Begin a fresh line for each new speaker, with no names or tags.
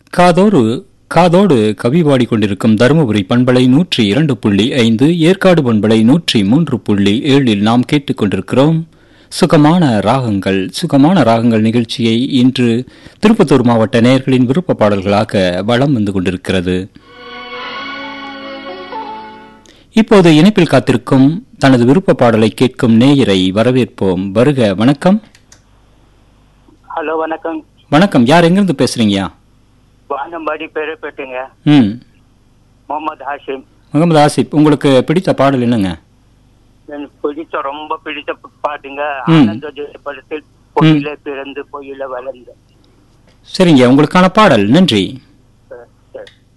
காதோடு காதோடு கவி பாடிக்கொண்டிருக்கும் தருமபுரி பண்பலை நூற்றி இரண்டு புள்ளி ஐந்து ஏற்காடு பண்பலை நூற்றி மூன்று புள்ளி ஏழில் நாம் கேட்டுக்கொண்டிருக்கிறோம் சுகமான ராகங்கள் சுகமான ராகங்கள் நிகழ்ச்சியை இன்று திருப்பத்தூர் மாவட்ட நேயர்களின் விருப்ப பாடல்களாக வலம் வந்து கொண்டிருக்கிறது இப்போது இணைப்பில் காத்திருக்கும் தனது விருப்ப பாடலை கேட்கும் நேயரை வரவேற்போம் வருக வணக்கம்
ஹலோ வணக்கம்
வணக்கம் யார் எங்கிருந்து பேசுறீங்கயா
வானம்பாடி பேரப்பேட்டுங்க
ம்
முகமது ஹாஷிம்
முகமது ஆசிப் உங்களுக்கு பிடித்த பாடல் என்னங்க
எனக்கு பிடிச்ச ரொம்ப பிடிச்ச பாட்டுங்க
ம்.
ஆனந்த ஜோதி படத்தில் பொயில பிறந்து பொயில வளர்ந்து
சரிங்க உங்களுக்கான பாடல் நன்றி